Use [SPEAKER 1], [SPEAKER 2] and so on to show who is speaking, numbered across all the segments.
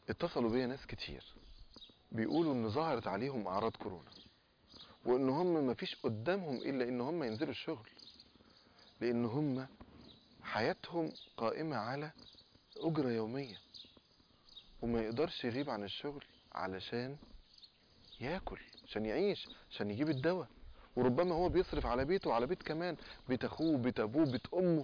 [SPEAKER 1] اتصلوا بيا ناس كتير بيقولوا ان ظهرت عليهم اعراض كورونا وان هم ما فيش قدامهم الا ان هم ينزلوا الشغل لان هم حياتهم قائمة على اجرة يومية وما يقدرش يغيب عن الشغل علشان ياكل عشان يعيش عشان يجيب الدواء وربما هو بيصرف على بيته وعلى بيت كمان بيت اخوه بيت ابوه بيت امه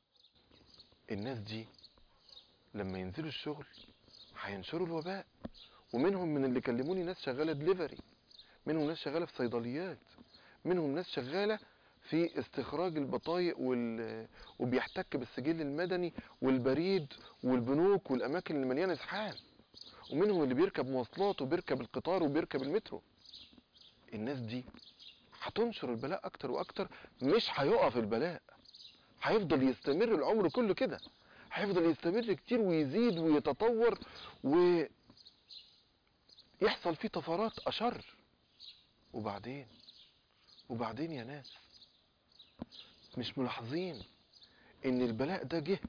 [SPEAKER 1] الناس دي لما ينزلوا الشغل هينشروا الوباء ومنهم من اللي كلموني ناس شغاله دليفري منهم ناس شغاله في صيدليات منهم ناس شغاله في استخراج البطايق وال... وبيحتك بالسجل المدني والبريد والبنوك والاماكن اللي مليانه ازحام ومنهم اللي بيركب مواصلات وبيركب القطار وبيركب المترو الناس دي هتنشر البلاء اكتر واكتر مش هيقف البلاء هيفضل يستمر العمر كله كده هيفضل يستمر كتير ويزيد ويتطور و يحصل فيه طفرات اشر وبعدين وبعدين يا ناس مش ملاحظين ان البلاء ده جه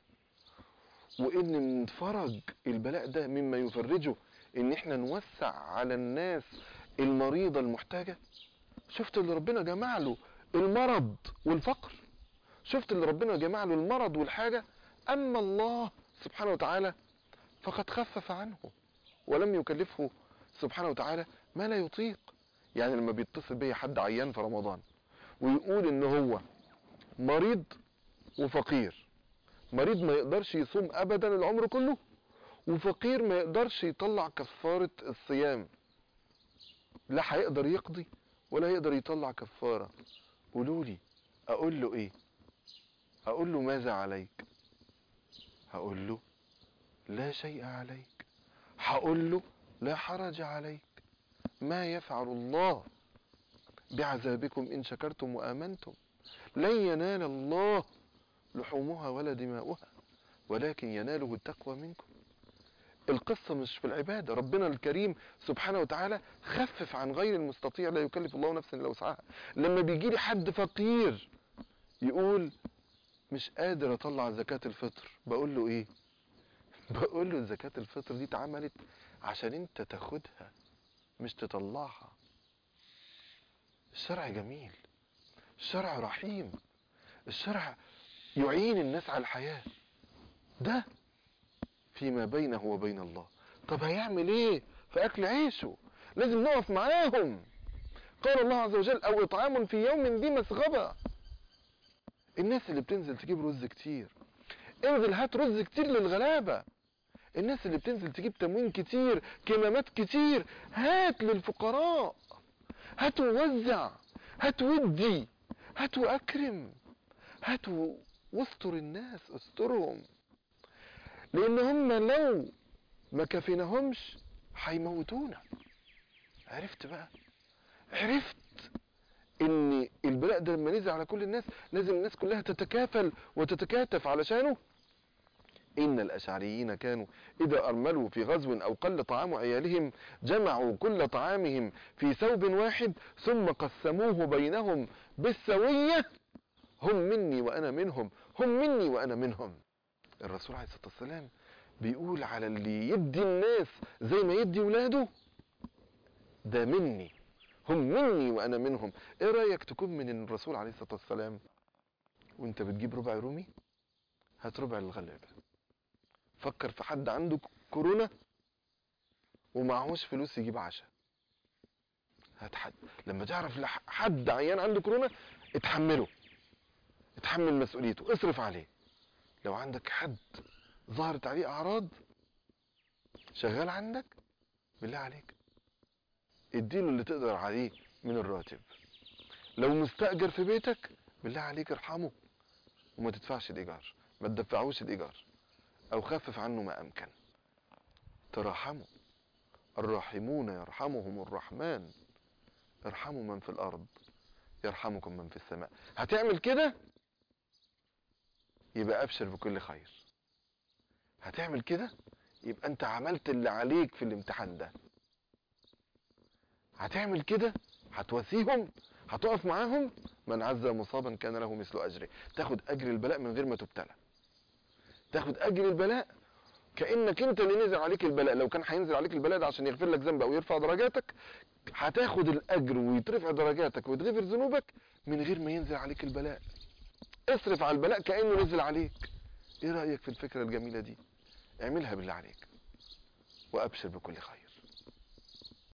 [SPEAKER 1] وان من فرج البلاء ده مما يفرجه ان احنا نوسع على الناس المريضة المحتاجة شفت اللي ربنا جمع له المرض والفقر شفت اللي ربنا جمع له المرض والحاجة اما الله سبحانه وتعالى فقد خفف عنه ولم يكلفه سبحانه وتعالى ما لا يطيق يعني لما بيتصل بيا حد عيان في رمضان ويقول ان هو مريض وفقير مريض ما يقدرش يصوم ابدا العمر كله وفقير ما يقدرش يطلع كفارة الصيام لا هيقدر يقضي ولا يقدر يطلع كفارة قولوا لي اقول له ايه اقول له ماذا عليك هقول له لا شيء عليك هقول له لا حرج عليك ما يفعل الله بعذابكم إن شكرتم وآمنتم لن ينال الله لحومها ولا دماؤها ولكن يناله التقوى منكم القصة مش في العبادة ربنا الكريم سبحانه وتعالى خفف عن غير المستطيع لا يكلف الله نفسا الا وسعها لما بيجي لي حد فقير يقول مش قادر اطلع زكاة الفطر بقول له ايه بقول له زكاة الفطر دي اتعملت عشان انت تاخدها مش تطلعها الشرع جميل الشرع رحيم الشرع يعين الناس على الحياة ده فيما بينه وبين الله طب هيعمل ايه في اكل عيشه لازم نقف معاهم قال الله عز وجل او اطعام في يوم ذي مسغبة الناس اللي بتنزل تجيب رز كتير انزل هات رز كتير للغلابة الناس اللي بتنزل تجيب تموين كتير كمامات كتير هات للفقراء هات ووزع هات ودي هات واكرم هات واستر الناس استرهم لان هم لو ما كفيناهمش هيموتونا عرفت بقى عرفت ان البلاء ده لما نزل على كل الناس لازم الناس كلها تتكافل وتتكاتف علشانه إن الأشعريين كانوا إذا أرملوا في غزو أو قل طعام عيالهم جمعوا كل طعامهم في ثوب واحد ثم قسموه بينهم بالسوية هم مني وأنا منهم هم مني وأنا منهم الرسول عليه الصلاة والسلام بيقول على اللي يدي الناس زي ما يدي ولاده ده مني هم مني وأنا منهم إيه رأيك تكون من الرسول عليه الصلاة والسلام وانت بتجيب ربع رومي هات ربع الغلابة فكر في حد عنده كورونا ومعهوش فلوس يجيب عشاء هات حد لما تعرف لح- حد عيان عنده كورونا اتحمله اتحمل مسؤوليته اصرف عليه لو عندك حد ظهرت عليه اعراض شغال عندك بالله عليك اديله اللي تقدر عليه من الراتب لو مستأجر في بيتك بالله عليك ارحمه وما تدفعش الايجار ما تدفعوش الايجار او خفف عنه ما امكن تراحموا الراحمون يرحمهم الرحمن ارحموا من في الارض يرحمكم من في السماء هتعمل كده يبقى ابشر بكل خير هتعمل كده يبقى انت عملت اللي عليك في الامتحان ده هتعمل كده هتواسيهم هتقف معاهم من عز مصابا كان له مثل اجره تاخد اجر البلاء من غير ما تبتلى تاخد اجر البلاء كانك انت اللي نزل عليك البلاء لو كان هينزل عليك البلاء ده عشان يغفر لك ذنب او يرفع درجاتك هتاخد الاجر ويترفع درجاتك ويتغفر ذنوبك من غير ما ينزل عليك البلاء اصرف على البلاء كانه نزل عليك ايه رايك في الفكره الجميله دي اعملها بالله عليك وابشر بكل خير